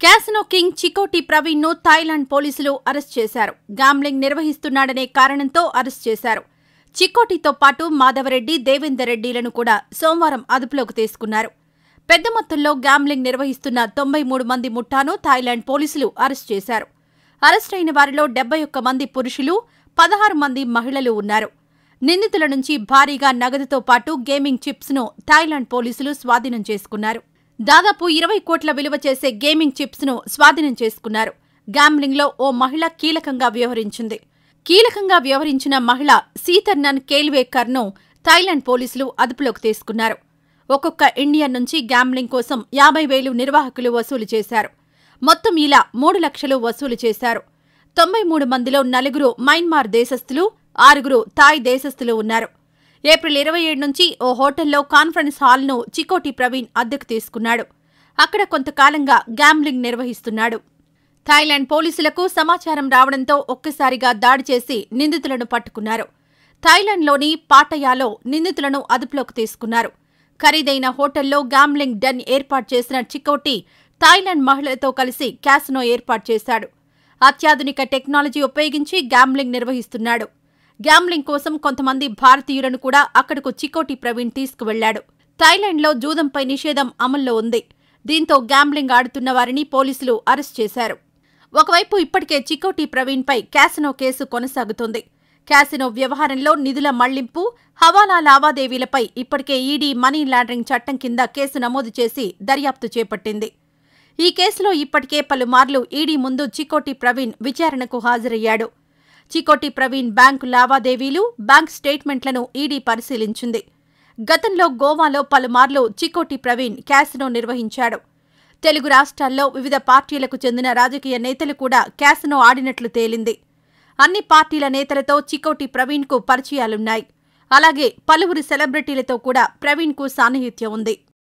casino king Chikoti Praveen ను Thailand పోలీసులు arrest చేశారు గామ్లింగ్ నిర్వహిస్తున్నాడనే కారణంతో అరెస్ట్ చేశారు చిక్కోటితో పాటు మాధవరెడ్డి దేవేందర్ రెడ్డిలను కూడా సోమవారం అదుపులోకి తీసుకున్నారు పెద్ద మొత్తంలో గ్యామ్లింగ్ నిర్వహిస్తున్న తొంభై మూడు మంది ముఠాను థాయిలాండ్ పోలీసులు అరెస్ట్ చేశారు అరెస్ట్ అయిన వారిలో డెబ్బై ఒక్క మంది పురుషులు పదహారు మంది మహిళలు ఉన్నారు నిందితుల నుంచి భారీగా నగదుతో పాటు గేమింగ్ చిప్స్ ను థాయిలాండ్ పోలీసులు స్వాధీనం చేసుకున్నారు దాదాపు ఇరవై కోట్ల విలువ చేసే గేమింగ్ చిప్స్ ను స్వాధీనం చేసుకున్నారు గ్యాంబ్లింగ్ లో ఓ మహిళ కీలకంగా వ్యవహరించింది కీలకంగా వ్యవహరించిన మహిళ సీతర్నన్ కేల్వేకర్ ను థాయిలాండ్ పోలీసులు అదుపులోకి తీసుకున్నారు ఒక్కొక్క ఇండియన్ నుంచి గ్యాంబ్లింగ్ కోసం యాభై వేలు నిర్వాహకులు వసూలు చేశారు మొత్తం ఇలా మూడు లక్షలు వసూలు చేశారు తొంభై మూడు మందిలో నలుగురు మయన్మార్ దేశస్థులు ఆరుగురు థాయ్ దేశస్థులు ఉన్నారు ఏప్రిల్ ఇరవై ఏడు నుంచి ఓ హోటల్లో కాన్ఫరెన్స్ హాల్ను చికోటి ప్రవీణ్ అద్దెకు తీసుకున్నాడు అక్కడ కొంతకాలంగా గ్యాంబ్లింగ్ నిర్వహిస్తున్నాడు థాయిలాండ్ పోలీసులకు సమాచారం రావడంతో ఒక్కసారిగా దాడి చేసి నిందితులను పట్టుకున్నారు థాయిలాండ్లోని పాటయాలో నిందితులను అదుపులోకి తీసుకున్నారు ఖరీదైన హోటల్లో గ్యాంబ్లింగ్ డన్ ఏర్పాటు చేసిన చికోటి థాయిలాండ్ మహిళలతో కలిసి క్యాసినో ఏర్పాటు చేశాడు అత్యాధునిక టెక్నాలజీ ఉపయోగించి గ్యాంబ్లింగ్ నిర్వహిస్తున్నాడు గ్యాంబ్లింగ్ కోసం కొంతమంది భారతీయులను కూడా అక్కడకు చికోటి ప్రవీణ్ తీసుకువెళ్లాడు థాయిలాండ్లో జూదంపై నిషేధం అమల్లో ఉంది దీంతో గ్యాంబ్లింగ్ ఆడుతున్న వారిని పోలీసులు అరెస్ట్ చేశారు ఒకవైపు ఇప్పటికే చికోటి ప్రవీణ్పై క్యాసినో కేసు కొనసాగుతోంది క్యాసినో వ్యవహారంలో నిధుల మళ్లింపు హవాలా లావాదేవీలపై ఇప్పటికే ఈడీ మనీ లాండరింగ్ చట్టం కింద కేసు నమోదు చేసి దర్యాప్తు చేపట్టింది ఈ కేసులో ఇప్పటికే పలుమార్లు ఈడీ ముందు చికోటి ప్రవీణ్ విచారణకు హాజరయ్యాడు చికోటి ప్రవీణ్ బ్యాంకు లావాదేవీలు బ్యాంక్ స్టేట్మెంట్లను ఈడీ పరిశీలించింది గతంలో గోవాలో పలుమార్లు చికోటి ప్రవీణ్ క్యాసినో నిర్వహించాడు తెలుగు రాష్ట్రాల్లో వివిధ పార్టీలకు చెందిన రాజకీయ నేతలు కూడా క్యాసినో ఆడినట్లు తేలింది అన్ని పార్టీల నేతలతో చికోటి ప్రవీణ్కు పరిచయాలున్నాయి అలాగే పలువురు సెలబ్రిటీలతో కూడా ప్రవీణ్కు సాన్నిహిత్యం ఉంది